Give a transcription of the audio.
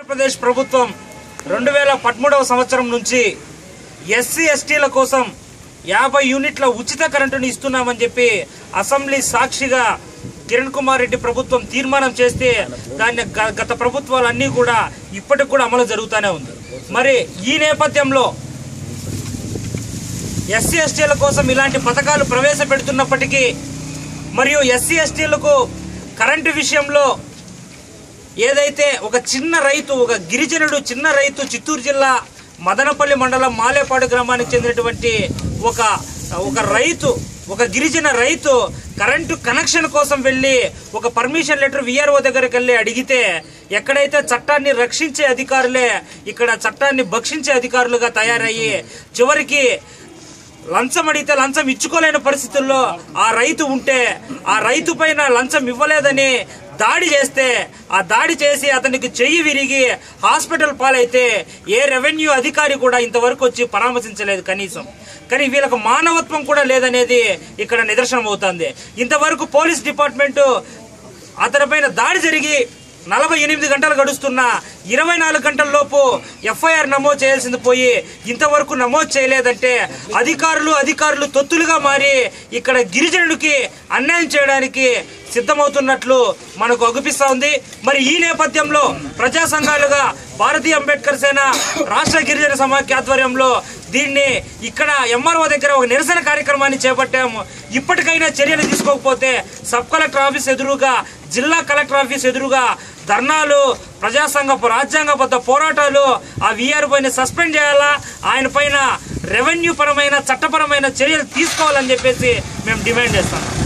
ఆంధ్రప్రదేశ్ ప్రభుత్వం రెండు వేల పదమూడవ సంవత్సరం నుంచి ఎస్సీ ఎస్టీల కోసం యాభై యూనిట్ల ఉచిత కరెంటుని ఇస్తున్నామని చెప్పి అసెంబ్లీ సాక్షిగా కిరణ్ కుమార్ రెడ్డి ప్రభుత్వం తీర్మానం చేస్తే దాన్ని గ- గత ప్రభుత్వాలు అన్నీ కూడా ఇప్పటికి కూడా అమలు జరుగుతూనే ఉంది మరి ఈ నేపథ్యంలో ఎస్సీ ఎస్టీల కోసం ఇలాంటి పథకాలు ప్రవేశపెడుతున్నప్పటికీ మరియు ఎస్సీ ఎస్టీలకు కరెంటు విషయంలో ఏదైతే ఒక చిన్న రైతు ఒక గిరిజనుడు చిన్న రైతు చిత్తూరు జిల్లా మదనపల్లి మండలం మాలేపాడు గ్రామానికి చెందినటువంటి ఒక ఒక రైతు ఒక గిరిజన రైతు కరెంటు కనెక్షన్ కోసం వెళ్ళి ఒక పర్మిషన్ లెటర్ విఆర్ఓ దగ్గరికి వెళ్ళి అడిగితే ఎక్కడైతే చట్టాన్ని రక్షించే అధికారులే ఇక్కడ చట్టాన్ని భక్షించే అధికారులుగా తయారయ్యి చివరికి లంచం అడిగితే లంచం ఇచ్చుకోలేని పరిస్థితుల్లో ఆ రైతు ఉంటే ఆ రైతు పైన లంచం ఇవ్వలేదని దాడి చేస్తే ఆ దాడి చేసి అతనికి చెయ్యి విరిగి హాస్పిటల్ పాలైతే ఏ రెవెన్యూ అధికారి కూడా ఇంతవరకు వచ్చి పరామర్శించలేదు కనీసం కానీ వీళ్ళకు మానవత్వం కూడా లేదనేది ఇక్కడ నిదర్శనం అవుతుంది ఇంతవరకు పోలీస్ డిపార్ట్మెంటు అతనిపైన దాడి జరిగి నలభై ఎనిమిది గంటలు గడుస్తున్న ఇరవై నాలుగు గంటల లోపు ఎఫ్ఐఆర్ నమోదు చేయాల్సింది పోయి ఇంతవరకు నమోదు చేయలేదంటే అధికారులు అధికారులు తొత్తులుగా మారి ఇక్కడ గిరిజనుడికి అన్యాయం చేయడానికి సిద్ధమవుతున్నట్లు మనకు అగుపిస్తా ఉంది మరి ఈ నేపథ్యంలో ప్రజా సంఘాలుగా భారతీయ అంబేద్కర్ సేన రాష్ట్ర గిరిజన సమాఖ్య ఆధ్వర్యంలో దీన్ని ఇక్కడ ఎంఆర్ఓ దగ్గర ఒక నిరసన కార్యక్రమాన్ని చేపట్టాము ఇప్పటికైనా చర్యలు తీసుకోకపోతే సబ్ కలెక్టర్ ఆఫీస్ ఎదురుగా జిల్లా కలెక్టర్ ఆఫీస్ ఎదురుగా ధర్నాలు ప్రజా సంఘపు రాజ్యాంగబద్ధ పోరాటాలు ఆ వీఆర్ పైన సస్పెండ్ చేయాలా ఆయన పైన రెవెన్యూ పరమైన చట్టపరమైన చర్యలు తీసుకోవాలని చెప్పేసి మేము డిమాండ్ చేస్తాం